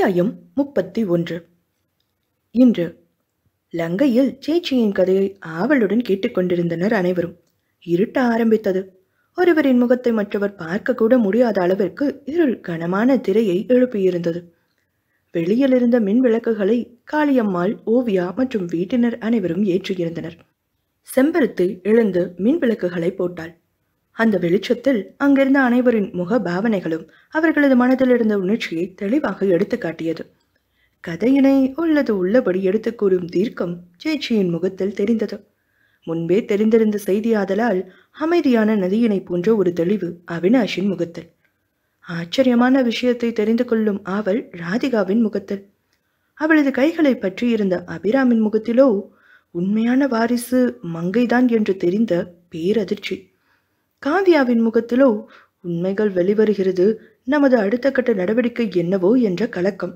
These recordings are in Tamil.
அத்தியாயம் முப்பத்தி ஒன்று இன்று லங்கையில் சேச்சியின் கதையை ஆவலுடன் கேட்டுக்கொண்டிருந்தனர் அனைவரும் இருட்ட ஆரம்பித்தது ஒருவரின் முகத்தை மற்றவர் பார்க்க கூட முடியாத அளவிற்கு இருள் கனமான திரையை எழுப்பியிருந்தது வெளியில் இருந்த மின் விளக்குகளை காளியம்மாள் ஓவியா மற்றும் வீட்டினர் அனைவரும் ஏற்றியிருந்தனர் செம்பருத்தி எழுந்து மின் விளக்குகளை போட்டாள் அந்த வெளிச்சத்தில் அங்கிருந்த அனைவரின் முக பாவனைகளும் அவர்களது மனதில் இருந்த உணர்ச்சியை தெளிவாக எடுத்து காட்டியது கதையினை உள்ளது உள்ளபடி எடுத்துக் கூறும் தீர்க்கம் சேச்சியின் முகத்தில் தெரிந்தது முன்பே தெரிந்திருந்த செய்தியாதலால் அமைதியான நதியினை போன்ற ஒரு தெளிவு அவினாஷின் முகத்தில் ஆச்சரியமான விஷயத்தை தெரிந்து கொள்ளும் ஆவல் ராதிகாவின் முகத்தில் அவளது கைகளை பற்றி இருந்த அபிராமின் முகத்திலோ உண்மையான வாரிசு மங்கைதான் என்று தெரிந்த பேரதிர்ச்சி காவியாவின் முகத்திலோ உண்மைகள் வெளிவருகிறது நமது அடுத்த கட்ட நடவடிக்கை என்னவோ என்ற கலக்கம்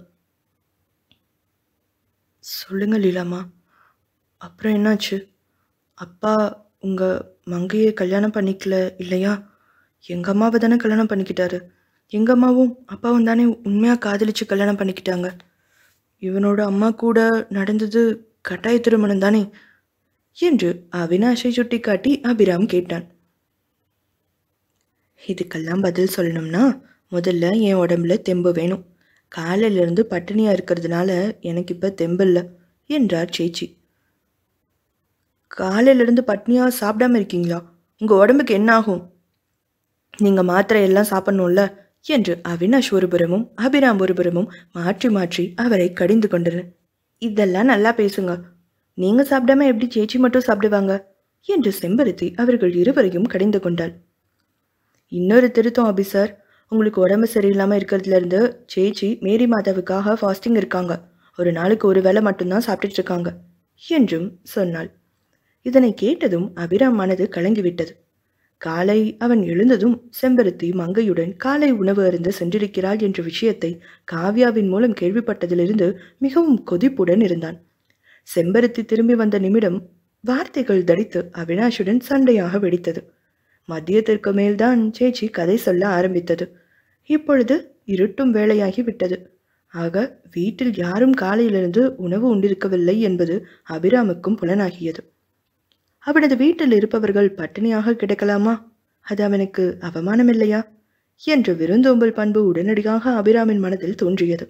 சொல்லுங்க லீலாமா அப்புறம் என்னாச்சு அப்பா உங்க மங்கையை கல்யாணம் பண்ணிக்கல இல்லையா எங்க அம்மாவை தானே கல்யாணம் பண்ணிக்கிட்டாரு எங்க அம்மாவும் அப்பாவும் தானே உண்மையா காதலிச்சு கல்யாணம் பண்ணிக்கிட்டாங்க இவனோட அம்மா கூட நடந்தது கட்டாய திருமணம் தானே என்று அவினாஷை சுட்டிக்காட்டி அபிராம் கேட்டான் இதுக்கெல்லாம் பதில் சொல்லணும்னா முதல்ல என் உடம்புல தெம்பு வேணும் காலையிலிருந்து பட்டினியா இருக்கிறதுனால எனக்கு இப்ப தெம்பில்ல என்றார் சேச்சி காலையிலிருந்து பட்னியா சாப்பிடாம இருக்கீங்களா உங்க உடம்புக்கு என்ன ஆகும் நீங்க மாத்திரை எல்லாம் சாப்பிடணும்ல என்று அவினாஷ் ஒருபுறமும் அபிராம் ஒருபுறமும் மாற்றி மாற்றி அவரை கடிந்து கொண்டனர் இதெல்லாம் நல்லா பேசுங்க நீங்க சாப்பிடாம எப்படி சேச்சி மட்டும் சாப்பிடுவாங்க என்று செம்பருத்தி அவர்கள் இருவரையும் கடிந்து கொண்டாள் இன்னொரு திருத்தம் அபி சார் உங்களுக்கு உடம்பு சரியில்லாம இருக்கிறதுல இருந்து சேச்சி மேரி மாதாவுக்காக ஃபாஸ்டிங் இருக்காங்க ஒரு நாளுக்கு ஒரு வேளை மட்டும்தான் சாப்பிட்டுட்டு இருக்காங்க என்றும் சொன்னாள் இதனை கேட்டதும் அபிராம் மனது கலங்கிவிட்டது காலை அவன் எழுந்ததும் செம்பருத்தி மங்கையுடன் காலை உணவு அருந்த சென்றிருக்கிறாள் என்ற விஷயத்தை காவ்யாவின் மூலம் கேள்விப்பட்டதிலிருந்து மிகவும் கொதிப்புடன் இருந்தான் செம்பருத்தி திரும்பி வந்த நிமிடம் வார்த்தைகள் தடித்து அவினாஷுடன் சண்டையாக வெடித்தது மதியத்திற்கு மேல்தான் சேச்சி கதை சொல்ல ஆரம்பித்தது இப்பொழுது இருட்டும் வேளையாகி விட்டது ஆக வீட்டில் யாரும் காலையிலிருந்து உணவு உண்டிருக்கவில்லை என்பது அபிராமுக்கும் புலனாகியது அவனது வீட்டில் இருப்பவர்கள் பட்டினியாக கிடக்கலாமா அது அவனுக்கு அவமானம் இல்லையா என்ற விருந்தோம்பல் பண்பு உடனடியாக அபிராமின் மனதில் தோன்றியது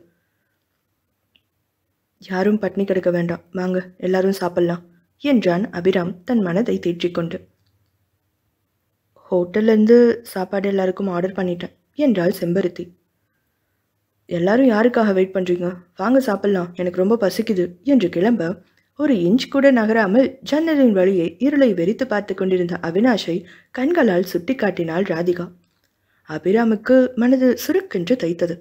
யாரும் பட்னி கிடக்க வேண்டாம் வாங்க எல்லாரும் சாப்பிடலாம் என்றான் அபிராம் தன் மனதை தேற்றிக்கொண்டு ஹோட்டல்ல இருந்து சாப்பாடு எல்லாருக்கும் ஆர்டர் பண்ணிட்டேன் என்றாள் செம்பருத்தி எல்லாரும் யாருக்காக வெயிட் பண்றீங்க வாங்க சாப்பிடலாம் எனக்கு ரொம்ப பசிக்குது என்று கிளம்ப ஒரு இன்ச் கூட நகராமல் ஜன்னலின் வழியே இருளை வெறித்து பார்த்து கொண்டிருந்த அவினாஷை கண்களால் சுட்டிக்காட்டினாள் ராதிகா அபிராமுக்கு மனது சுருக்கென்று தைத்தது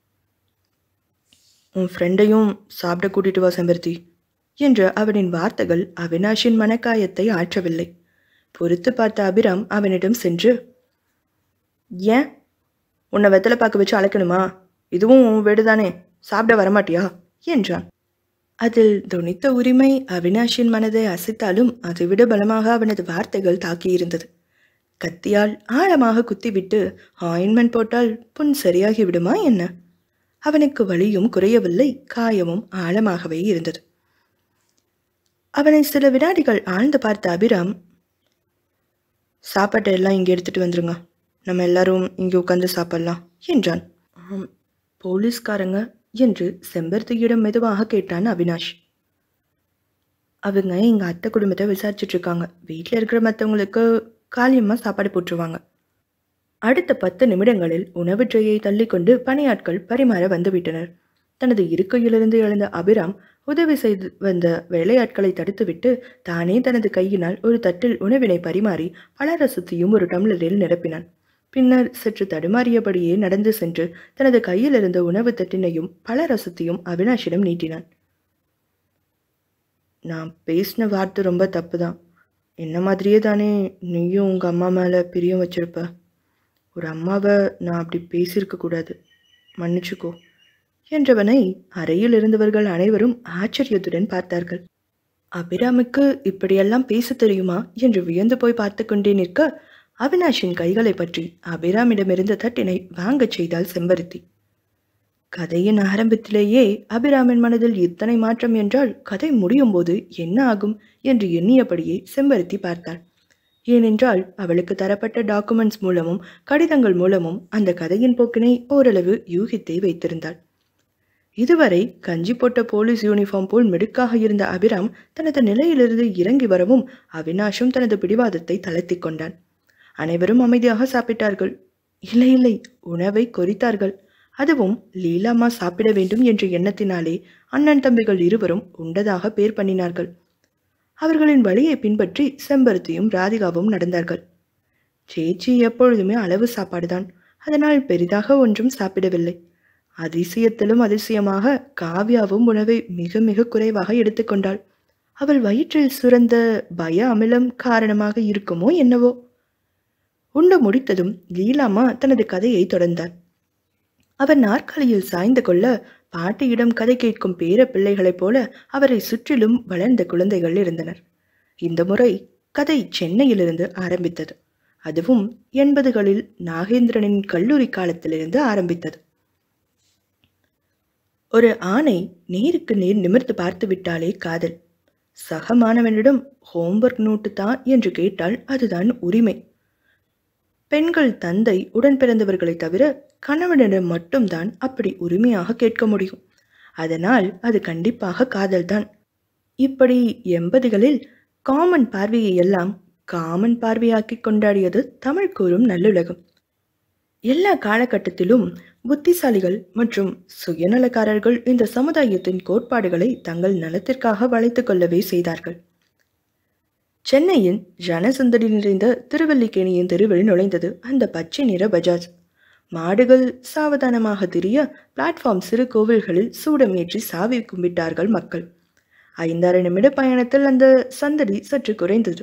உன் ஃப்ரெண்டையும் சாப்பிட கூட்டிட்டு வா செம்பருத்தி என்ற அவனின் வார்த்தைகள் அவினாஷின் மனக்காயத்தை ஆற்றவில்லை பொறுத்து பார்த்த அபிராம் அவனிடம் சென்று ஏன் உன்னை வெத்தலை பார்க்க வச்சு அழைக்கணுமா இதுவும் உன் வீடு தானே சாப்பிட வரமாட்டியா என்றான் அதில் துணித்த உரிமை அவினாஷின் மனதை அசைத்தாலும் அதைவிட பலமாக அவனது வார்த்தைகள் தாக்கியிருந்தது கத்தியால் ஆழமாக குத்திவிட்டு ஆயின்மெண்ட் போட்டால் புண் சரியாகி விடுமா என்ன அவனுக்கு வலியும் குறையவில்லை காயமும் ஆழமாகவே இருந்தது அவனை சில வினாடிகள் ஆழ்ந்து பார்த்த அபிராம் சாப்பாட்டை எல்லாம் இங்கே எடுத்துட்டு வந்துருங்க நம்ம எல்லாரும் இங்கே உட்காந்து சாப்பிடலாம் என்றான் "ஆம், போலீஸ்காரங்க என்று செம்பருத்தியிடம் மெதுவாக கேட்டான் அவினாஷ் அவங்க எங்க அத்தை குடும்பத்தை விசாரிச்சுட்டு இருக்காங்க வீட்டில் இருக்கிற மற்றவங்களுக்கு காலியம்மா சாப்பாடு போட்டுருவாங்க அடுத்த பத்து நிமிடங்களில் உணவு ட்ரேயை தள்ளிக்கொண்டு பணியாட்கள் பரிமாற வந்துவிட்டனர் தனது இருக்கையிலிருந்து எழுந்த அபிராம் உதவி செய்து வந்த வேலையாட்களை தடுத்துவிட்டு தானே தனது கையினால் ஒரு தட்டில் உணவினை பரிமாறி பலரசத்தையும் ஒரு டம்ளரில் நிரப்பினான் பின்னர் சற்று தடுமாறியபடியே நடந்து சென்று தனது கையில் இருந்த உணவு தட்டினையும் பலரசத்தையும் அவினாஷிடம் நீட்டினான் நான் பேசின வார்த்தை ரொம்ப தப்பு தான் என்ன மாதிரியே தானே நீயும் உங்க அம்மா மேல பிரியம் வச்சிருப்ப ஒரு அம்மாவை நான் அப்படி பேசியிருக்க கூடாது மன்னிச்சுக்கோ என்றவனை அறையில் இருந்தவர்கள் அனைவரும் ஆச்சரியத்துடன் பார்த்தார்கள் அபிராமுக்கு இப்படியெல்லாம் பேச தெரியுமா என்று வியந்து போய் பார்த்து கொண்டே நிற்க அவினாஷின் கைகளை பற்றி அபிராமிடமிருந்த தட்டினை வாங்கச் செய்தாள் செம்பருத்தி கதையின் ஆரம்பத்திலேயே அபிராமின் மனதில் இத்தனை மாற்றம் என்றால் கதை முடியும் போது என்ன ஆகும் என்று எண்ணியபடியே செம்பருத்தி பார்த்தாள் ஏனென்றால் அவளுக்கு தரப்பட்ட டாக்குமெண்ட்ஸ் மூலமும் கடிதங்கள் மூலமும் அந்த கதையின் போக்கினை ஓரளவு யூகித்தே வைத்திருந்தாள் இதுவரை கஞ்சி போட்ட போலீஸ் யூனிஃபார்ம் போல் மிடுக்காக இருந்த அபிராம் தனது நிலையிலிருந்து இறங்கி வரவும் அவினாஷும் தனது பிடிவாதத்தை தளர்த்திக் கொண்டான் அனைவரும் அமைதியாக சாப்பிட்டார்கள் இல்லை இல்லை உணவை கொறித்தார்கள் அதுவும் லீலாமா சாப்பிட வேண்டும் என்ற எண்ணத்தினாலே அண்ணன் தம்பிகள் இருவரும் உண்டதாக பேர் பண்ணினார்கள் அவர்களின் வழியை பின்பற்றி செம்பருத்தியும் ராதிகாவும் நடந்தார்கள் சேச்சி எப்பொழுதுமே அளவு சாப்பாடுதான் அதனால் பெரிதாக ஒன்றும் சாப்பிடவில்லை அதிசயத்திலும் அதிசயமாக காவ்யாவும் உணவை மிக மிக குறைவாக எடுத்துக்கொண்டாள் அவள் வயிற்றில் சுரந்த பய அமிலம் காரணமாக இருக்குமோ என்னவோ உண்டு முடித்ததும் லீலாமா தனது கதையை தொடர்ந்தார் அவர் நாற்காலியில் சாய்ந்து கொள்ள பாட்டியிடம் கதை கேட்கும் பேர பிள்ளைகளைப் போல அவரை சுற்றிலும் வளர்ந்த குழந்தைகள் இருந்தனர் இந்த முறை கதை சென்னையிலிருந்து ஆரம்பித்தது அதுவும் எண்பதுகளில் நாகேந்திரனின் கல்லூரி காலத்திலிருந்து ஆரம்பித்தது ஒரு ஆணை நேருக்கு நேர் நிமிர்ந்து பார்த்து விட்டாலே காதல் சக மாணவனிடம் ஹோம்ஒர்க் நோட்டு தான் என்று கேட்டால் அதுதான் உரிமை பெண்கள் தந்தை உடன் பிறந்தவர்களை தவிர கணவனிடம் மட்டும்தான் அப்படி உரிமையாக கேட்க முடியும் அதனால் அது கண்டிப்பாக காதல்தான் இப்படி எண்பதுகளில் காமன் பார்வையை எல்லாம் காமன் பார்வையாக்கி கொண்டாடியது தமிழ் கூறும் நல்லுலகம் எல்லா காலகட்டத்திலும் புத்திசாலிகள் மற்றும் சுயநலக்காரர்கள் இந்த சமுதாயத்தின் கோட்பாடுகளை தங்கள் நலத்திற்காக வளைத்துக் கொள்ளவே செய்தார்கள் சென்னையின் ஜனசந்தடி நிறைந்த திருவல்லிக்கேணியின் தெருவில் நுழைந்தது அந்த பச்சை நிற பஜாஜ் மாடுகள் சாவதானமாக திரிய பிளாட்ஃபார்ம் சிறு கோவில்களில் சூடமேற்றி சாவி கும்பிட்டார்கள் மக்கள் ஐந்தாறு நிமிட பயணத்தில் அந்த சந்தடி சற்று குறைந்தது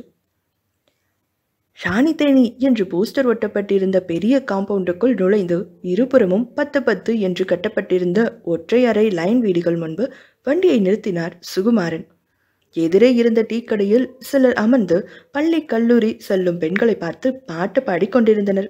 ராணி தேனி என்று போஸ்டர் ஒட்டப்பட்டிருந்த பெரிய காம்பவுண்டுக்குள் நுழைந்து இருபுறமும் பத்து பத்து என்று கட்டப்பட்டிருந்த ஒற்றை அறை லைன் வீடுகள் முன்பு வண்டியை நிறுத்தினார் சுகுமாரன் எதிரே இருந்த டீக்கடையில் சிலர் அமர்ந்து பள்ளி கல்லூரி செல்லும் பெண்களை பார்த்து பாட்டு பாடிக்கொண்டிருந்தனர்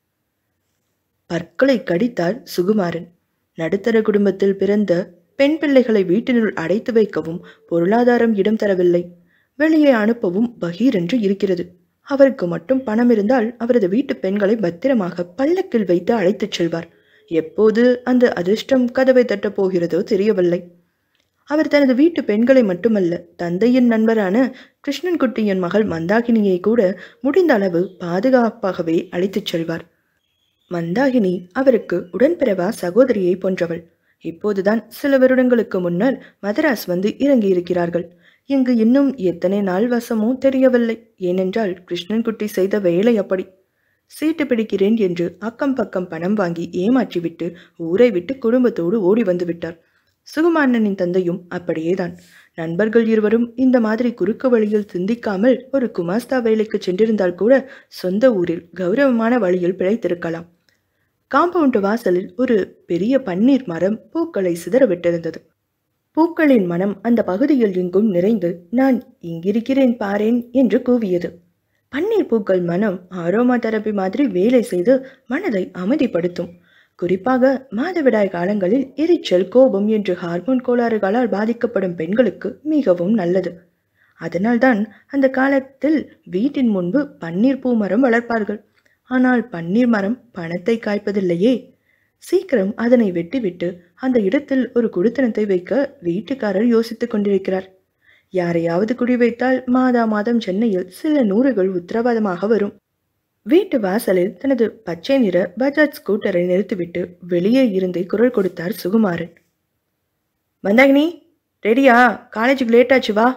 பற்களை கடித்தார் சுகுமாரன் நடுத்தர குடும்பத்தில் பிறந்த பெண் பிள்ளைகளை வீட்டினுள் அடைத்து வைக்கவும் பொருளாதாரம் இடம் தரவில்லை வெளியே அனுப்பவும் பகீரென்று இருக்கிறது அவருக்கு மட்டும் பணம் இருந்தால் அவரது வீட்டு பெண்களை பத்திரமாக பல்லக்கில் வைத்து அழைத்துச் செல்வார் எப்போது அந்த அதிர்ஷ்டம் கதவை தட்டப் போகிறதோ தெரியவில்லை அவர் தனது வீட்டு பெண்களை மட்டுமல்ல தந்தையின் நண்பரான கிருஷ்ணன்குட்டியின் மகள் மந்தாகினியை கூட முடிந்த அளவு பாதுகாப்பாகவே அழைத்துச் செல்வார் மந்தாகினி அவருக்கு உடன்பிறவா சகோதரியை போன்றவள் இப்போதுதான் சில வருடங்களுக்கு முன்னர் மதராஸ் வந்து இறங்கியிருக்கிறார்கள் இங்கு இன்னும் எத்தனை நாள் வசமோ தெரியவில்லை ஏனென்றால் கிருஷ்ணன்குட்டி செய்த வேலை அப்படி சீட்டு பிடிக்கிறேன் என்று அக்கம் பக்கம் பணம் வாங்கி ஏமாற்றிவிட்டு ஊரை விட்டு குடும்பத்தோடு ஓடி வந்து விட்டார் சுகுமாரனின் தந்தையும் அப்படியேதான் நண்பர்கள் இருவரும் இந்த மாதிரி குறுக்கு வழியில் சிந்திக்காமல் ஒரு குமாஸ்தா வேலைக்கு சென்றிருந்தால் கூட சொந்த ஊரில் கௌரவமான வழியில் பிழைத்திருக்கலாம் காம்பவுண்டு வாசலில் ஒரு பெரிய பன்னீர் மரம் பூக்களை சிதற விட்டிருந்தது பூக்களின் மனம் அந்த பகுதியில் எங்கும் நிறைந்து நான் இங்கிருக்கிறேன் பாரேன் என்று கூவியது பன்னீர் பூக்கள் மனம் ஆரோமா தெரப்பி மாதிரி வேலை செய்து மனதை அமைதிப்படுத்தும் குறிப்பாக மாதவிடாய் காலங்களில் எரிச்சல் கோபம் என்று ஹார்மோன் கோளாறுகளால் பாதிக்கப்படும் பெண்களுக்கு மிகவும் நல்லது அதனால்தான் அந்த காலத்தில் வீட்டின் முன்பு பன்னீர் பூ மரம் வளர்ப்பார்கள் ஆனால் பன்னீர் மரம் பணத்தை காய்ப்பதில்லையே சீக்கிரம் அதனை வெட்டிவிட்டு அந்த இடத்தில் ஒரு குடித்தனத்தை வைக்க வீட்டுக்காரர் யோசித்துக் கொண்டிருக்கிறார் யாரையாவது குடி வைத்தால் மாதா மாதம் சென்னையில் சில நூறுகள் உத்தரவாதமாக வரும் வீட்டு வாசலில் தனது பச்சை நிற பஜாஜ் ஸ்கூட்டரை நிறுத்திவிட்டு வெளியே இருந்தே குரல் கொடுத்தார் சுகுமாரன் மந்தாகினி ரெடியா காலேஜுக்கு லேட் ஆச்சு வா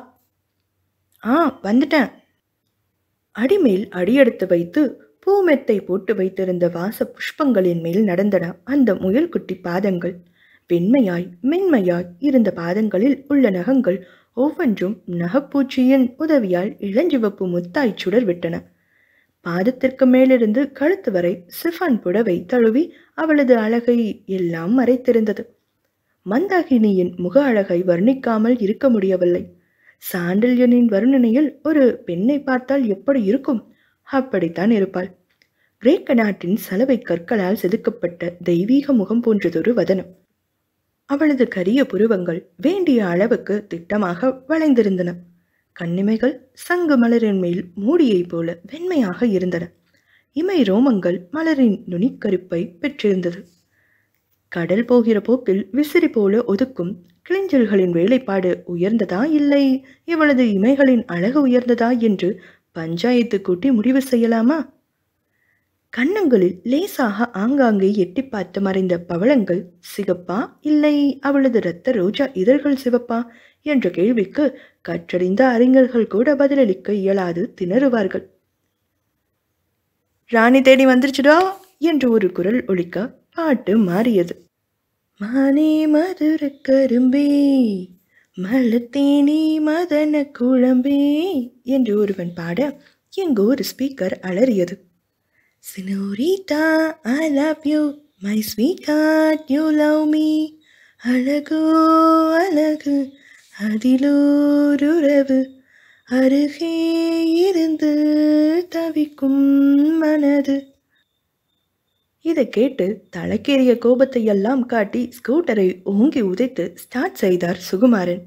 ஆ வந்துட்டேன் அடிமேல் அடியெடுத்து வைத்து பூமெத்தை போட்டு வைத்திருந்த வாச புஷ்பங்களின் மேல் நடந்தன அந்த முயல்குட்டி பாதங்கள் வெண்மையாய் மென்மையாய் இருந்த பாதங்களில் உள்ள நகங்கள் ஒவ்வொன்றும் நகப்பூச்சியின் உதவியால் இளஞ்சிவப்பு முத்தாய் சுடர் விட்டன பாதத்திற்கு மேலிருந்து கழுத்து வரை சிஃபான் புடவை தழுவி அவளது அழகை எல்லாம் மறைத்திருந்தது மந்தாகினியின் முக அழகை வர்ணிக்காமல் இருக்க முடியவில்லை சாண்டில்யனின் வர்ணனையில் ஒரு பெண்ணை பார்த்தால் எப்படி இருக்கும் அப்படித்தான் இருப்பாள் கிரேக்க நாட்டின் சலவை கற்களால் செதுக்கப்பட்ட தெய்வீக முகம் போன்றதொரு வதனம் அவளது கரிய புருவங்கள் வேண்டிய அளவுக்கு திட்டமாக வளைந்திருந்தன கண்ணிமைகள் சங்கு மலரின் மேல் மூடியைப் போல வெண்மையாக இருந்தன இமை ரோமங்கள் மலரின் நுனிக்கருப்பை பெற்றிருந்தது கடல் போகிற போக்கில் விசிறி போல ஒதுக்கும் கிளிஞ்சல்களின் வேலைப்பாடு உயர்ந்ததா இல்லை இவளது இமைகளின் அழகு உயர்ந்ததா என்று பஞ்சாயத்து கூட்டி முடிவு செய்யலாமா கன்னங்களில் லேசாக ஆங்காங்கே எட்டி பார்த்து மறைந்த பவளங்கள் சிகப்பா இல்லை அவளது இரத்த ரோஜா இதழ்கள் சிவப்பா என்ற கேள்விக்கு கற்றறிந்த அறிஞர்கள் கூட பதிலளிக்க இயலாது திணறுவார்கள் ராணி தேடி வந்துருச்சுடா என்று ஒரு குரல் ஒலிக்க பாட்டு மாறியது மானே மதுர கரும்பே மலத்தேனே மதன குழம்பே என்று ஒருவன் பாட எங்கோ ஒரு ஸ்பீக்கர் அலறியது senorita I love you my sweetheart you love me அழகோ அழகு அதிலோருறவு அருகே இருந்து தவிக்கும் மனது இதை கேட்டு தலைக்கேறிய கோபத்தை எல்லாம் காட்டி ஸ்கூட்டரை ஓங்கி உதைத்து ஸ்டார்ட் செய்தார் சுகுமாரன்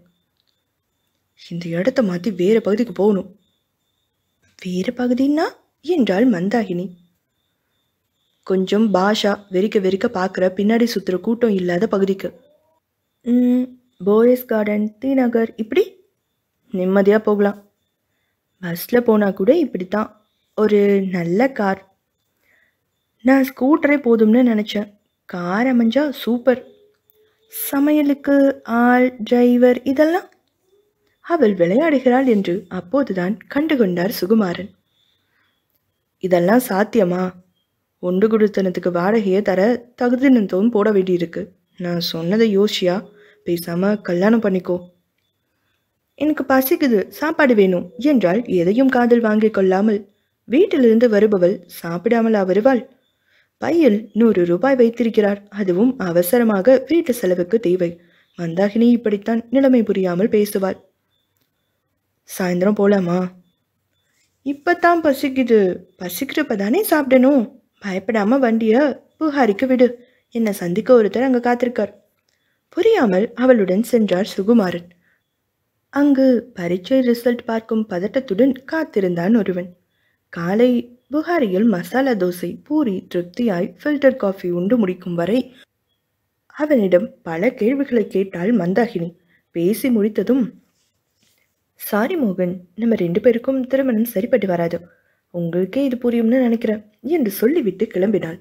இந்த இடத்த மாற்றி வேற பகுதிக்கு போகணும் வேற பகுதின்னா என்றாள் மந்தாகினி கொஞ்சம் பாஷா வெறிக்க வெறிக்க பார்க்குற பின்னாடி சுற்றுற கூட்டம் இல்லாத பகுதிக்கு ம் போயஸ் கார்டன் டி நகர் இப்படி நிம்மதியாக போகலாம் பஸ்ஸில் போனால் கூட இப்படி தான் ஒரு நல்ல கார் நான் ஸ்கூட்டரே போதும்னு நினச்சேன் கார் அமைஞ்சா சூப்பர் சமையலுக்கு ஆள் டிரைவர் இதெல்லாம் அவள் விளையாடுகிறாள் என்று அப்போதுதான் கண்டுகொண்டார் சுகுமாரன் இதெல்லாம் சாத்தியமா ஒன்று குடுத்தனத்துக்கு வாடகையை தர தகுதினத்துவம் போட வேண்டியிருக்கு நான் சொன்னதை யோசியா பேசாம கல்யாணம் பண்ணிக்கோ எனக்கு பசிக்குது சாப்பாடு வேணும் என்றால் எதையும் காதில் வாங்கிக் கொள்ளாமல் வீட்டிலிருந்து வருபவள் சாப்பிடாமலா வருவாள் பையில் நூறு ரூபாய் வைத்திருக்கிறார் அதுவும் அவசரமாக வீட்டு செலவுக்கு தேவை மந்தாகினி இப்படித்தான் நிலைமை புரியாமல் பேசுவாள் சாயந்தரம் போலாமா இப்பதான் பசிக்குது பசிக்கிறப்ப தானே சாப்பிடணும் பயப்படாம வண்டிய புகாரிக்கு விடு என்னை சந்திக்க ஒருத்தர் அங்க காத்திருக்கார் புரியாமல் அவளுடன் சென்றார் சுகுமாரன் அங்கு பரீட்சை ரிசல்ட் பார்க்கும் பதட்டத்துடன் காத்திருந்தான் ஒருவன் காலை புகாரியில் மசாலா தோசை பூரி திருப்தியாய் ஃபில்டர் காஃபி உண்டு முடிக்கும் வரை அவனிடம் பல கேள்விகளை கேட்டாள் மந்தாகினி பேசி முடித்ததும் சாரி மோகன் நம்ம ரெண்டு பேருக்கும் திருமணம் சரிப்பட்டு வராது உங்களுக்கே இது புரியும்னு நினைக்கிறேன் என்று சொல்லிவிட்டு கிளம்பினாள்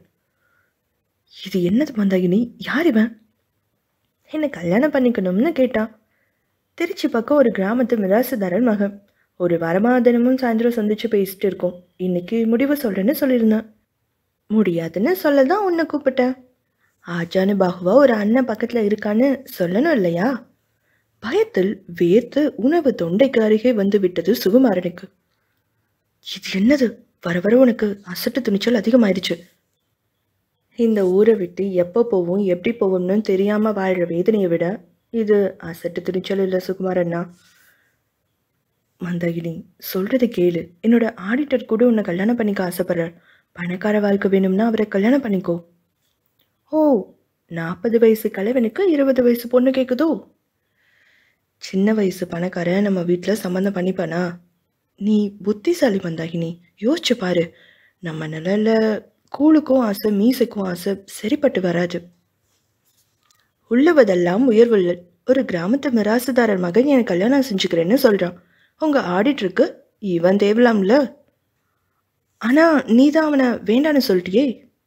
இது என்னது மந்தாகினி யார் இவன் என்னை கல்யாணம் பண்ணிக்கணும்னு கேட்டான் திருச்சி பக்கம் ஒரு கிராமத்து மிராசுதாரன் மகன் ஒரு வாரமா தினமும் சாயந்தரம் சந்திச்சு பேசிட்டு இருக்கோம் இன்னைக்கு முடிவு சொல்றேன்னு சொல்லியிருந்தேன் முடியாதுன்னு சொல்ல தான் உன்னை கூப்பிட்டேன் ஆஜானு பாகுவா ஒரு அண்ணன் பக்கத்துல இருக்கான்னு சொல்லணும் இல்லையா பயத்தில் வேர்த்து உணவு தொண்டைக்கு அருகே வந்து விட்டது சுகுமாரனுக்கு இது என்னது வர வர உனக்கு அசட்டு துணிச்சல் அதிகமாயிருச்சு இந்த ஊரை விட்டு எப்போ போவோம் எப்படி போவோம்னு தெரியாம வாழ்ற வேதனையை விட இது அசட்டு துணிச்சல் இல்லை சுகுமாரண்ணா மந்தாகினி சொல்றது கேளு என்னோட ஆடிட்டர் கூட உன்னை கல்யாணம் பண்ணிக்க ஆசைப்படுறார் பணக்கார வாழ்க்கை வேணும்னா அவரை கல்யாணம் பண்ணிக்கோ ஓ நாற்பது வயசு கலைவனுக்கு இருபது வயசு பொண்ணு கேக்குதோ சின்ன வயசு பணக்காரன் நம்ம வீட்டில் சம்மந்தம் பண்ணிப்பானா நீ புத்திசாலி மந்தாகினி யோசிச்சு பாரு நம்ம நிலையில கூழுக்கும் ஆசை மீசைக்கும் ஆசை சரிப்பட்டு வராது உள்ளவதெல்லாம் உயர்வுள்ளல் ஒரு கிராமத்து மிராசுதாரர் மகன் எனக்கு கல்யாணம் செஞ்சுக்கிறேன்னு சொல்றான் உங்க ஆடிட்டருக்கு இவன் தேவலாம்ல ஆனா நீ தான் அவனை வேண்டான்னு சொல்லிட்டியே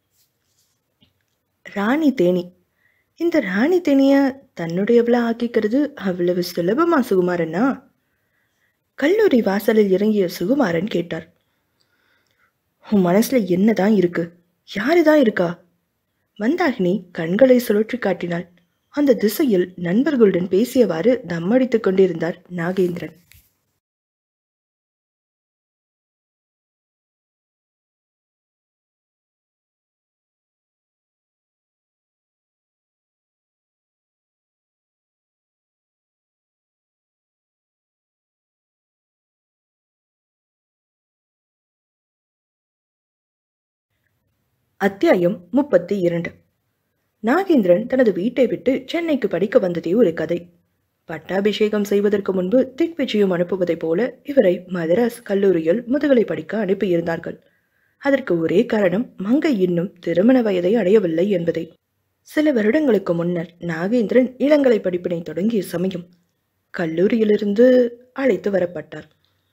ராணி தேனி இந்த ராணி தேனிய தன்னுடையவளா ஆக்கிக்கிறது அவ்வளவு சுலபமா சுகுமாரனா கல்லூரி வாசலில் இறங்கிய சுகுமாரன் கேட்டார் உன் மனசுல என்னதான் இருக்கு யாருதான் இருக்கா மந்தாகினி கண்களை சுழற்றி காட்டினாள் அந்த திசையில் நண்பர்களுடன் பேசியவாறு தம்மடித்துக் கொண்டிருந்தார் நாகேந்திரன் அத்தியாயம் முப்பத்தி இரண்டு நாகேந்திரன் தனது வீட்டை விட்டு சென்னைக்கு படிக்க வந்ததே ஒரு கதை பட்டாபிஷேகம் செய்வதற்கு முன்பு திக்விஜயம் அனுப்புவதைப் போல இவரை மதராஸ் கல்லூரியில் முதுகலை படிக்க அனுப்பியிருந்தார்கள் அதற்கு ஒரே காரணம் மங்கை இன்னும் திருமண வயதை அடையவில்லை என்பதே சில வருடங்களுக்கு முன்னர் நாகேந்திரன் இளங்கலை படிப்பினை தொடங்கிய சமயம் கல்லூரியிலிருந்து அழைத்து வரப்பட்டார்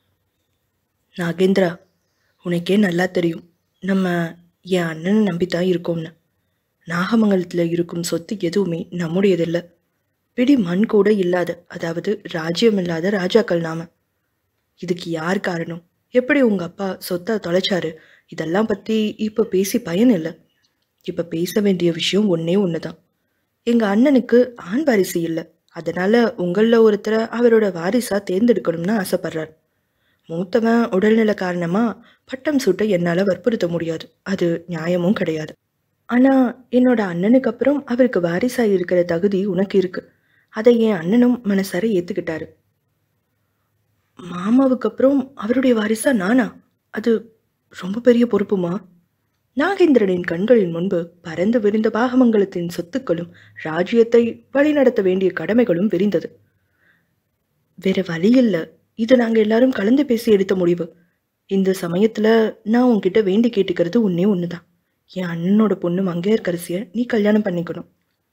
நாகேந்திரா உனக்கே நல்லா தெரியும் நம்ம என் அண்ணனை நம்பித்தான் இருக்கோம்னு நாகமங்கலத்தில் இருக்கும் சொத்து எதுவுமே நம்முடையதில்லை பிடி மண் கூட இல்லாத அதாவது ராஜ்யம் இல்லாத ராஜாக்கள் நாம இதுக்கு யார் காரணம் எப்படி உங்க அப்பா சொத்தை தொலைச்சாரு இதெல்லாம் பத்தி இப்ப பேசி பயன் இல்லை இப்ப பேச வேண்டிய விஷயம் ஒன்னே ஒண்ணுதான் எங்க அண்ணனுக்கு ஆண் வாரிசு இல்லை அதனால உங்கள ஒருத்தரை அவரோட வாரிசா தேர்ந்தெடுக்கணும்னு ஆசைப்படுறார் மூத்தவன் உடல்நல காரணமா பட்டம் சூட்ட என்னால வற்புறுத்த முடியாது அது நியாயமும் கிடையாது ஆனா என்னோட அண்ணனுக்கு அப்புறம் அவருக்கு வாரிசா இருக்கிற தகுதி உனக்கு இருக்கு அதை என் அண்ணனும் மனசார ஏத்துக்கிட்டாரு மாமாவுக்கு அப்புறம் அவருடைய வாரிசா நானா அது ரொம்ப பெரிய பொறுப்புமா நாகேந்திரனின் கண்களின் முன்பு பறந்து விரிந்த பாகமங்கலத்தின் சொத்துக்களும் ராஜ்யத்தை வழிநடத்த வேண்டிய கடமைகளும் விரிந்தது வேற வழி இல்ல இது நாங்க எல்லாரும் கலந்து பேசி எடுத்த முடிவு இந்த சமயத்துல நான் உன்கிட்ட வேண்டி கேட்டுக்கிறது ஒன்னே ஒண்ணுதான் என் அண்ணனோட பொண்ணு மங்கையர்கரசிய நீ கல்யாணம் பண்ணிக்கணும்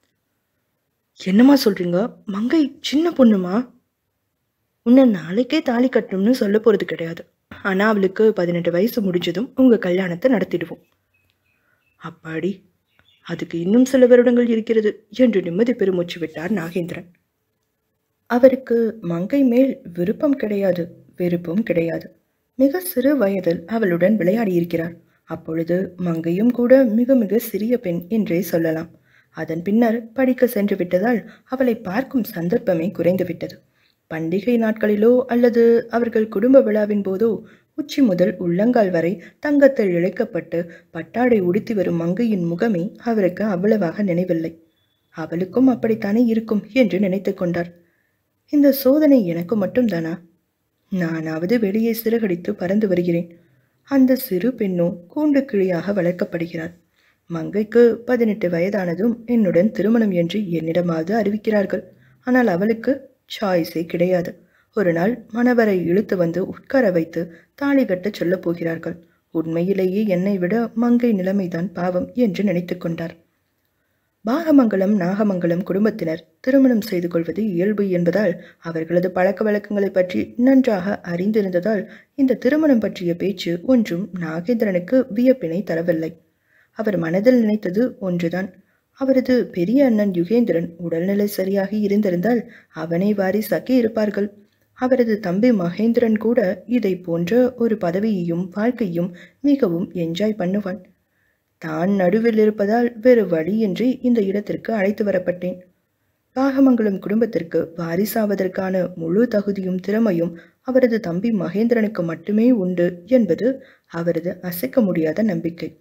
என்னம்மா சொல்றீங்க மங்கை சின்ன பொண்ணுமா உன்னை நாளைக்கே தாலி கட்டணும்னு சொல்ல போறது கிடையாது ஆனா அவளுக்கு பதினெட்டு வயசு முடிஞ்சதும் உங்க கல்யாணத்தை நடத்திடுவோம் அப்பாடி அதுக்கு இன்னும் சில வருடங்கள் இருக்கிறது என்று நிம்மதி பெருமூச்சு விட்டார் நாகேந்திரன் அவருக்கு மங்கை மேல் விருப்பம் கிடையாது வெறுப்பும் கிடையாது மிக சிறு வயதில் அவளுடன் விளையாடியிருக்கிறார் அப்பொழுது மங்கையும் கூட மிக மிக சிறிய பெண் என்றே சொல்லலாம் அதன் பின்னர் படிக்க சென்று விட்டதால் அவளை பார்க்கும் சந்தர்ப்பமே குறைந்துவிட்டது பண்டிகை நாட்களிலோ அல்லது அவர்கள் குடும்ப விழாவின் போதோ உச்சி முதல் உள்ளங்கால் வரை தங்கத்தில் இழைக்கப்பட்டு பட்டாடை உடுத்தி வரும் மங்கையின் முகமே அவருக்கு அவ்வளவாக நினைவில்லை அவளுக்கும் அப்படித்தானே இருக்கும் என்று நினைத்து கொண்டார் இந்த சோதனை எனக்கு மட்டும்தானா நானாவது வெளியே சிறகடித்து பறந்து வருகிறேன் அந்த சிறு பெண்ணோ கூண்டு கிளியாக வளர்க்கப்படுகிறார் மங்கைக்கு பதினெட்டு வயதானதும் என்னுடன் திருமணம் என்று என்னிடமாவது அறிவிக்கிறார்கள் ஆனால் அவளுக்கு சாய்ஸே கிடையாது ஒரு நாள் மணவரை இழுத்து வந்து உட்கார வைத்து தாலி கட்டச் சொல்லப் போகிறார்கள் உண்மையிலேயே என்னை விட மங்கை நிலைமைதான் பாவம் என்று நினைத்து கொண்டார் பாகமங்கலம் நாகமங்கலம் குடும்பத்தினர் திருமணம் செய்து கொள்வது இயல்பு என்பதால் அவர்களது பழக்க வழக்கங்களை பற்றி நன்றாக அறிந்திருந்ததால் இந்த திருமணம் பற்றிய பேச்சு ஒன்றும் நாகேந்திரனுக்கு வியப்பினை தரவில்லை அவர் மனதில் நினைத்தது ஒன்றுதான் அவரது பெரிய அண்ணன் யுகேந்திரன் உடல்நிலை சரியாக இருந்திருந்தால் அவனை வாரிசாக்கி இருப்பார்கள் அவரது தம்பி மகேந்திரன் கூட இதை போன்ற ஒரு பதவியையும் வாழ்க்கையும் மிகவும் என்ஜாய் பண்ணுவான் தான் நடுவில் இருப்பதால் வேறு வழியின்றி இந்த இடத்திற்கு அழைத்து வரப்பட்டேன் பாகமங்கலம் குடும்பத்திற்கு வாரிசாவதற்கான முழு தகுதியும் திறமையும் அவரது தம்பி மகேந்திரனுக்கு மட்டுமே உண்டு என்பது அவரது அசைக்க முடியாத நம்பிக்கை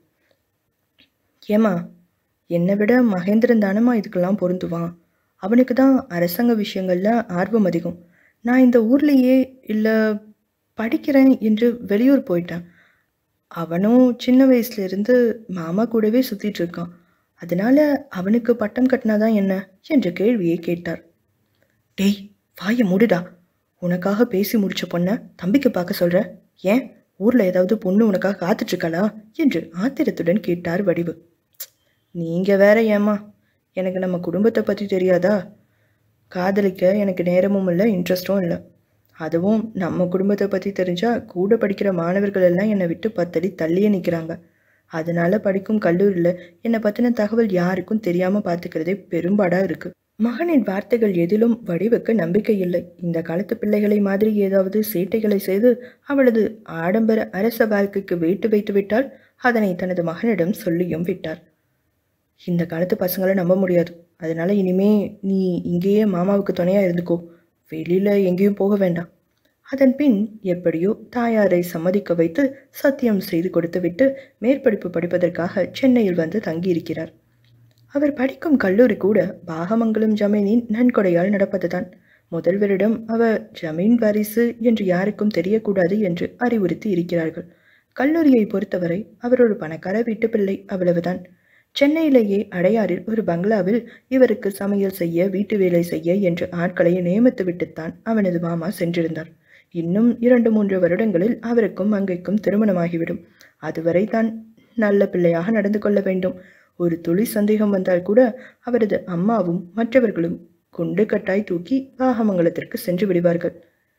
ஏமா என்னை விட மகேந்திரன் தானமா இதுக்கெல்லாம் பொருந்துவான் அவனுக்கு தான் அரசாங்க விஷயங்கள்ல ஆர்வம் அதிகம் நான் இந்த ஊர்லேயே இல்லை படிக்கிறேன் என்று வெளியூர் போயிட்டேன் அவனும் சின்ன வயசுல இருந்து மாமா கூடவே சுத்திட்டு இருக்கான் அதனால அவனுக்கு பட்டம் கட்டினாதான் என்ன என்ற கேள்வியை கேட்டார் டேய் வாயை மூடுடா உனக்காக பேசி முடிச்ச பொண்ண தம்பிக்கு பார்க்க சொல்ற ஏன் ஊர்ல ஏதாவது பொண்ணு உனக்காக காத்துட்டு இருக்காளா என்று ஆத்திரத்துடன் கேட்டார் வடிவு நீங்க வேற ஏமா எனக்கு நம்ம குடும்பத்தை பத்தி தெரியாதா காதலிக்க எனக்கு நேரமும் இல்லை இன்ட்ரெஸ்டும் இல்லை அதுவும் நம்ம குடும்பத்தை பற்றி தெரிஞ்சா கூட படிக்கிற மாணவர்கள் எல்லாம் என்னை விட்டு பத்தடி தள்ளியே நிற்கிறாங்க அதனால படிக்கும் கல்லூரியில் என்னை பற்றின தகவல் யாருக்கும் தெரியாமல் பார்த்துக்கிறதே பெரும்பாடாக இருக்கு மகனின் வார்த்தைகள் எதிலும் வடிவுக்கு நம்பிக்கை இல்லை இந்த காலத்து பிள்ளைகளை மாதிரி ஏதாவது சேட்டைகளை செய்து அவளது ஆடம்பர அரச வாழ்க்கைக்கு வேட்டு வைத்து விட்டால் அதனை தனது மகனிடம் சொல்லியும் விட்டார் இந்த காலத்து பசங்களை நம்ப முடியாது அதனால இனிமே நீ இங்கேயே மாமாவுக்கு துணையா இருந்துக்கோ வெளியில எங்கேயும் போக வேண்டாம் அதன் பின் எப்படியோ தாயாரை சம்மதிக்க வைத்து சத்தியம் செய்து கொடுத்துவிட்டு மேற்படிப்பு படிப்பதற்காக சென்னையில் வந்து தங்கியிருக்கிறார் அவர் படிக்கும் கல்லூரி கூட பாகமங்கலம் ஜமீனின் நன்கொடையால் நடப்பதுதான் முதல் வருடம் அவர் ஜமீன் வாரிசு என்று யாருக்கும் தெரியக்கூடாது என்று அறிவுறுத்தி இருக்கிறார்கள் கல்லூரியை பொறுத்தவரை அவர் ஒரு பணக்கார வீட்டு பிள்ளை அவ்வளவுதான் சென்னையிலேயே அடையாறில் ஒரு பங்களாவில் இவருக்கு சமையல் செய்ய வீட்டு வேலை செய்ய என்று ஆட்களை நியமித்து விட்டுத்தான் அவனது மாமா சென்றிருந்தார் இன்னும் இரண்டு மூன்று வருடங்களில் அவருக்கும் மங்கைக்கும் திருமணமாகிவிடும் அதுவரை தான் நல்ல பிள்ளையாக நடந்து கொள்ள வேண்டும் ஒரு துளி சந்தேகம் வந்தால் கூட அவரது அம்மாவும் மற்றவர்களும் குண்டு கட்டாய் தூக்கி வாகமங்கலத்திற்கு சென்று விடுவார்கள்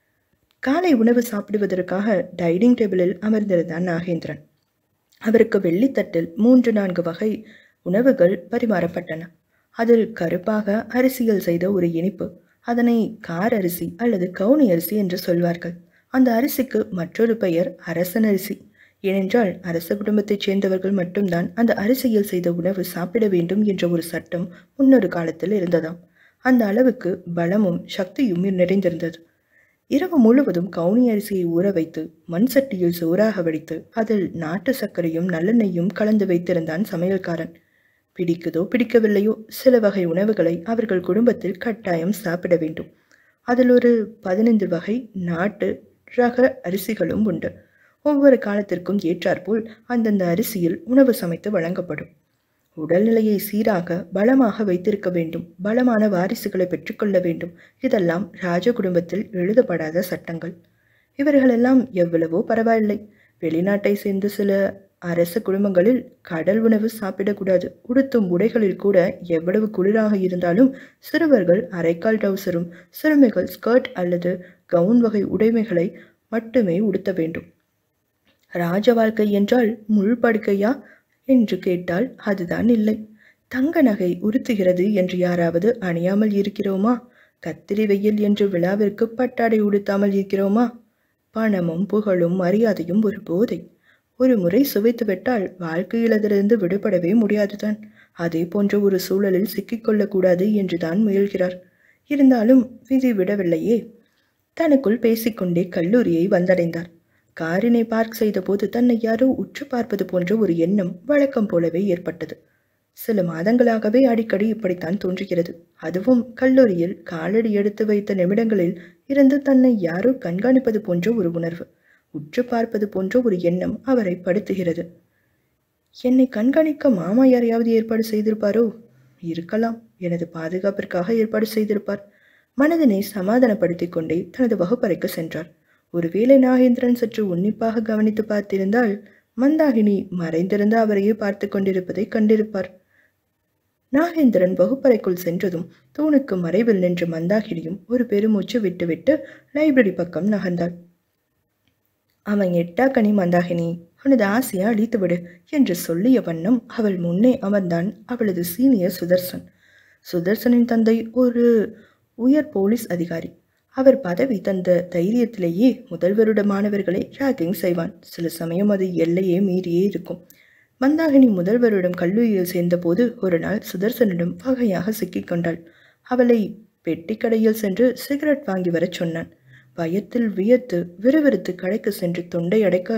காலை உணவு சாப்பிடுவதற்காக டைனிங் டேபிளில் அமர்ந்திருந்தான் நாகேந்திரன் அவருக்கு வெள்ளித்தட்டில் மூன்று நான்கு வகை உணவுகள் பரிமாறப்பட்டன அதில் கருப்பாக அரிசியில் செய்த ஒரு இனிப்பு அதனை கார் அரிசி அல்லது கவுனி அரிசி என்று சொல்வார்கள் அந்த அரிசிக்கு மற்றொரு பெயர் அரசன் அரிசி ஏனென்றால் அரச குடும்பத்தைச் சேர்ந்தவர்கள் மட்டும்தான் அந்த அரிசியில் செய்த உணவு சாப்பிட வேண்டும் என்ற ஒரு சட்டம் முன்னொரு காலத்தில் இருந்ததாம் அந்த அளவுக்கு பலமும் சக்தியும் நிறைந்திருந்தது இரவு முழுவதும் கவுனி அரிசியை ஊற வைத்து மண் சட்டியில் சோறாக வடித்து அதில் நாட்டு சர்க்கரையும் நல்லெண்ணெயும் கலந்து வைத்திருந்தான் சமையல்காரன் பிடிக்குதோ பிடிக்கவில்லையோ சில வகை உணவுகளை அவர்கள் குடும்பத்தில் கட்டாயம் சாப்பிட வேண்டும் அதில் ஒரு பதினைந்து வகை நாட்டு ரக அரிசிகளும் உண்டு ஒவ்வொரு காலத்திற்கும் ஏற்றாற்போல் அந்தந்த அரிசியில் உணவு சமைத்து வழங்கப்படும் உடல்நிலையை சீராக பலமாக வைத்திருக்க வேண்டும் பலமான வாரிசுகளை பெற்றுக்கொள்ள வேண்டும் இதெல்லாம் ராஜ குடும்பத்தில் எழுதப்படாத சட்டங்கள் இவர்களெல்லாம் எவ்வளவோ பரவாயில்லை வெளிநாட்டை சேர்ந்த சில அரச குடும்பங்களில் கடல் உணவு சாப்பிடக்கூடாது உடுத்தும் உடைகளில் கூட எவ்வளவு குளிராக இருந்தாலும் சிறுவர்கள் அரைக்கால் டவுசரும் சிறுமிகள் ஸ்கர்ட் அல்லது கவுன் வகை உடைமைகளை மட்டுமே உடுத்த வேண்டும் ராஜ வாழ்க்கை என்றால் முள் படுக்கையா என்று கேட்டால் அதுதான் இல்லை தங்க நகை உறுத்துகிறது என்று யாராவது அணியாமல் இருக்கிறோமா கத்திரி வெயில் என்று விழாவிற்கு பட்டாடை உடுத்தாமல் இருக்கிறோமா பணமும் புகழும் மரியாதையும் ஒரு போதை ஒரு முறை சுவைத்து விட்டால் வாழ்க்கையில் அதிலிருந்து விடுபடவே முடியாதுதான் அதே போன்ற ஒரு சூழலில் சிக்கிக்கொள்ளக்கூடாது என்றுதான் முயல்கிறார் இருந்தாலும் விதி விடவில்லையே தனக்குள் பேசிக்கொண்டே கல்லூரியை வந்தடைந்தார் காரினை பார்க் செய்தபோது தன்னை யாரோ உற்று பார்ப்பது போன்ற ஒரு எண்ணம் வழக்கம் போலவே ஏற்பட்டது சில மாதங்களாகவே அடிக்கடி இப்படித்தான் தோன்றுகிறது அதுவும் கல்லூரியில் காலடி எடுத்து வைத்த நிமிடங்களில் இருந்து தன்னை யாரோ கண்காணிப்பது போன்ற ஒரு உணர்வு உற்று பார்ப்பது போன்ற ஒரு எண்ணம் அவரை படுத்துகிறது என்னை கண்காணிக்க மாமா யாரையாவது ஏற்பாடு செய்திருப்பாரோ இருக்கலாம் எனது பாதுகாப்பிற்காக ஏற்பாடு செய்திருப்பார் மனதினை சமாதானப்படுத்திக் கொண்டே தனது வகுப்பறைக்கு சென்றார் ஒருவேளை நாகேந்திரன் சற்று உன்னிப்பாக கவனித்து பார்த்திருந்தால் மந்தாகினி மறைந்திருந்து அவரையே பார்த்து கொண்டிருப்பதை கண்டிருப்பார் நாகேந்திரன் வகுப்பறைக்குள் சென்றதும் தூணுக்கு மறைவில் நின்ற மந்தாகினியும் ஒரு பெருமூச்சு விட்டுவிட்டு லைப்ரரி பக்கம் நகர்ந்தாள் அவன் எட்டா கனி மந்தாகினி உனது ஆசையை அழித்து விடு என்று சொல்லிய வண்ணம் அவள் முன்னே அமர்ந்தான் அவளது சீனியர் சுதர்சன் சுதர்சனின் தந்தை ஒரு உயர் போலீஸ் அதிகாரி அவர் பதவி தந்த தைரியத்திலேயே முதல் வருட மாணவர்களை ராகிங் செய்வான் சில சமயம் அது எல்லையே மீறியே இருக்கும் மந்தாகினி முதல் வருடம் கல்லூரியில் சேர்ந்தபோது ஒரு நாள் சுதர்சனிடம் வகையாக சிக்கிக்கொண்டாள் அவளை பெட்டிக்கடையில் சென்று சிகரெட் வாங்கி வரச் சொன்னான் பயத்தில் வியர்த்து விறுவிறுத்து கடைக்கு சென்று தொண்டை அடைக்க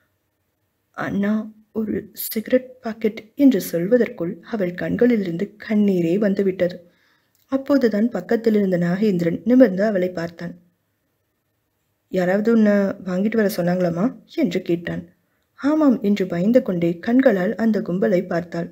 அண்ணா ஒரு சிகரெட் பாக்கெட் என்று சொல்வதற்குள் அவள் கண்களிலிருந்து கண்ணீரே வந்துவிட்டது அப்போதுதான் பக்கத்தில் இருந்த நாகேந்திரன் நிமிர்ந்து அவளை பார்த்தான் யாராவது உன்னை வாங்கிட்டு வர சொன்னாங்களாமா என்று கேட்டான் ஆமாம் என்று பயந்து கொண்டே கண்களால் அந்த கும்பலை பார்த்தாள்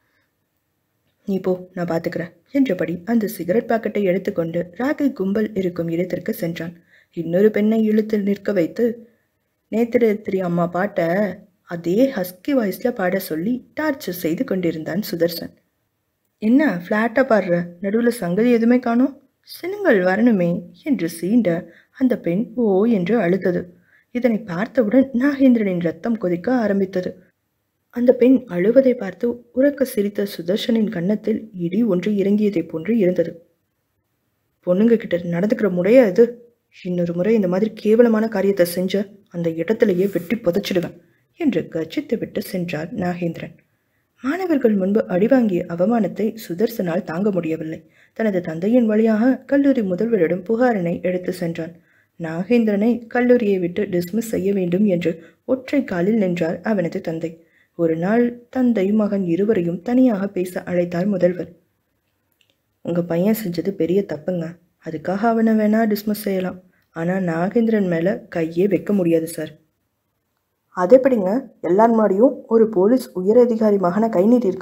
நீ போ நான் பார்த்துக்கிறேன் என்றபடி அந்த சிகரெட் பாக்கெட்டை எடுத்துக்கொண்டு ராகை கும்பல் இருக்கும் இடத்திற்கு சென்றான் இன்னொரு பெண்ணை இழுத்து நிற்க வைத்து நேத்திர திரி அம்மா பாட்டை அதே ஹஸ்கி வாய்ஸ்ல பாட சொல்லி டார்ச்சர் செய்து கொண்டிருந்தான் சுதர்சன் என்ன ஃப்ளாட்டாக பாடுற நடுவில் சங்கதி எதுவுமே காணோம் சினுங்கள் வரணுமே என்று சீண்ட அந்த பெண் ஓ என்று அழுத்தது இதனை பார்த்தவுடன் நாகேந்திரனின் ரத்தம் கொதிக்க ஆரம்பித்தது அந்த பெண் அழுவதை பார்த்து உறக்க சிரித்த சுதர்ஷனின் கன்னத்தில் இடி ஒன்று இறங்கியதைப் போன்று இருந்தது பொண்ணுங்க கிட்ட நடந்துக்கிற முறையா இது இன்னொரு முறை இந்த மாதிரி கேவலமான காரியத்தை செஞ்ச அந்த இடத்திலேயே வெட்டி புதைச்சிடுவேன் என்று கர்ஜித்து விட்டு சென்றார் நாகேந்திரன் மாணவர்கள் முன்பு அடிவாங்கிய அவமானத்தை சுதர்சனால் தாங்க முடியவில்லை தனது தந்தையின் வழியாக கல்லூரி முதல்வரிடம் புகாரினை எடுத்து சென்றான் நாகேந்திரனை கல்லூரியை விட்டு டிஸ்மிஸ் செய்ய வேண்டும் என்று ஒற்றை காலில் நின்றார் அவனது தந்தை ஒரு நாள் தந்தை மகன் இருவரையும் தனியாக பேச அழைத்தார் முதல்வர் உங்க பையன் செஞ்சது பெரிய தப்புங்க அதுக்காக அவனை வேணா டிஸ்மிஸ் செய்யலாம் ஆனால் நாகேந்திரன் மேலே கையே வைக்க முடியாது சார் அது எப்படிங்க எல்லார் முன்னாடியும் ஒரு போலீஸ் உயரதிகாரி மகனை கை நீட்டியிருக்கான்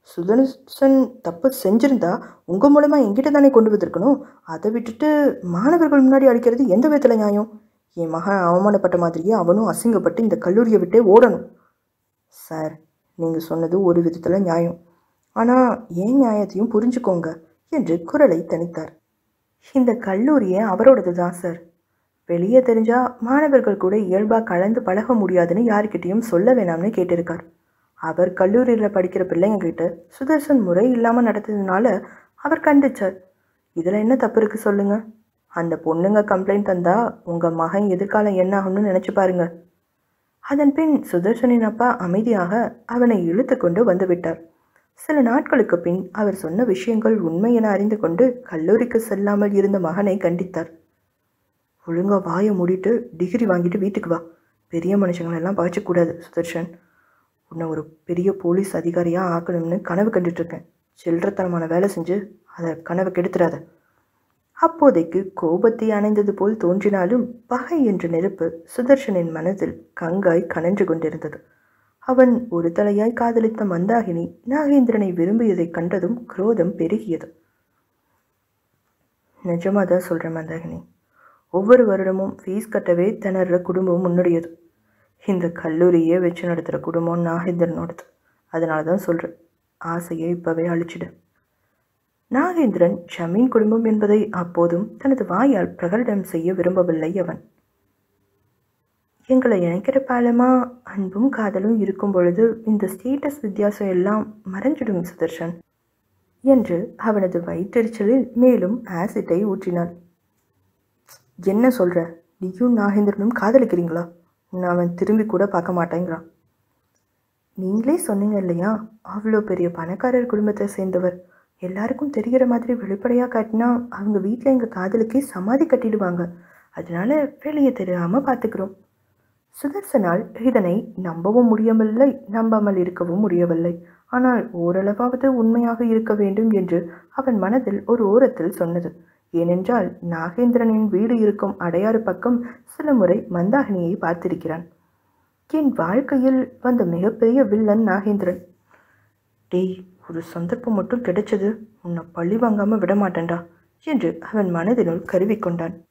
சுதர்சன் தப்பு செஞ்சிருந்தா உங்கள் மூலமா என்கிட்ட தானே கொண்டு வந்திருக்கணும் அதை விட்டுட்டு மாணவர்கள் முன்னாடி அடிக்கிறது எந்த விதத்தில் நியாயம் என் மகன் அவமானப்பட்ட மாதிரியே அவனும் அசிங்கப்பட்டு இந்த கல்லூரியை விட்டே ஓடணும் சார் நீங்கள் சொன்னது ஒரு விதத்தில் நியாயம் ஆனால் ஏன் நியாயத்தையும் புரிஞ்சுக்கோங்க என்று குரலை தணித்தார் இந்த கல்லூரியே அவரோடது தான் சார் வெளியே தெரிஞ்சா மாணவர்கள் கூட இயல்பாக கலந்து பழக முடியாதுன்னு யாருக்கிட்டேயும் சொல்ல வேணாம்னு கேட்டிருக்கார் அவர் கல்லூரியில் படிக்கிற பிள்ளைங்க கிட்ட சுதர்சன் முறை இல்லாமல் நடத்ததுனால அவர் கண்டிச்சார் இதில் என்ன தப்பு இருக்கு சொல்லுங்க அந்த பொண்ணுங்க கம்ப்ளைண்ட் தந்தா உங்கள் மகன் எதிர்காலம் என்ன ஆகும்னு நினச்சி பாருங்க அதன் பின் சுதர்சனின் அப்பா அமைதியாக அவனை இழுத்து கொண்டு வந்துவிட்டார் சில நாட்களுக்கு பின் அவர் சொன்ன விஷயங்கள் உண்மை என அறிந்து கொண்டு கல்லூரிக்கு செல்லாமல் இருந்த மகனை கண்டித்தார் ஒழுங்கா வாயை மூடிட்டு டிகிரி வாங்கிட்டு வீட்டுக்கு வா பெரிய மனுஷங்களெல்லாம் பாய்ச்சக்கூடாது சுதர்ஷன் உன்னை ஒரு பெரிய போலீஸ் அதிகாரியாக ஆக்கணும்னு கனவு கண்டுட்டு இருக்கேன் சில்லறத்தனமான வேலை செஞ்சு அதை கனவை கெடுத்துடாத அப்போதைக்கு கோபத்தை அணைந்தது போல் தோன்றினாலும் பகை என்ற நெருப்பு சுதர்ஷனின் மனதில் கங்காய் கனன்று கொண்டிருந்தது அவன் ஒரு தலையாய் காதலித்த மந்தாகினி நாகேந்திரனை விரும்பியதைக் கண்டதும் குரோதம் பெருகியது நிஜமாக தான் சொல்கிறேன் மந்தாகினி ஒவ்வொரு வருடமும் ஃபீஸ் கட்டவே திணற குடும்பம் முன்னுடையது இந்த கல்லூரியே வச்சு நடத்துகிற குடும்பம் நாகேந்திரனோடது அதனால தான் சொல்கிறேன் ஆசையை இப்போவே அழிச்சிடு நாகேந்திரன் ஜமீன் குடும்பம் என்பதை அப்போதும் தனது வாயால் பிரகடனம் செய்ய விரும்பவில்லை அவன் எங்களை இணைக்கிற பாலமா அன்பும் காதலும் இருக்கும் பொழுது இந்த ஸ்டேட்டஸ் வித்தியாசம் எல்லாம் மறைஞ்சிடும் சுதர்ஷன் என்று அவனது வயிற்றெரிச்சலில் மேலும் ஆசிட்டை ஊற்றினாள் என்ன சொல்ற நீயும் நாகேந்திரனும் காதலிக்கிறீங்களா நான் அவன் திரும்பி கூட பார்க்க மாட்டேங்கிறான் நீங்களே சொன்னீங்க இல்லையா அவ்வளோ பெரிய பணக்காரர் குடும்பத்தை சேர்ந்தவர் எல்லாருக்கும் தெரிகிற மாதிரி வெளிப்படையாக காட்டினா அவங்க வீட்டில் எங்கள் காதலுக்கே சமாதி கட்டிடுவாங்க அதனால வெளியே தெரியாமல் பார்த்துக்கிறோம் சுதர்சனால் இதனை நம்பவும் முடியவில்லை நம்பாமல் இருக்கவும் முடியவில்லை ஆனால் ஓரளவாவது உண்மையாக இருக்க வேண்டும் என்று அவன் மனதில் ஒரு ஓரத்தில் சொன்னது ஏனென்றால் நாகேந்திரனின் வீடு இருக்கும் அடையாறு பக்கம் சில முறை மந்தாகினியை பார்த்திருக்கிறான் என் வாழ்க்கையில் வந்த மிகப்பெரிய வில்லன் நாகேந்திரன் டேய் ஒரு சந்தர்ப்பம் மட்டும் கிடைச்சது உன்னை பழி வாங்காம விட மாட்டேன்டா என்று அவன் மனதினுள் கருவிக்கொண்டான்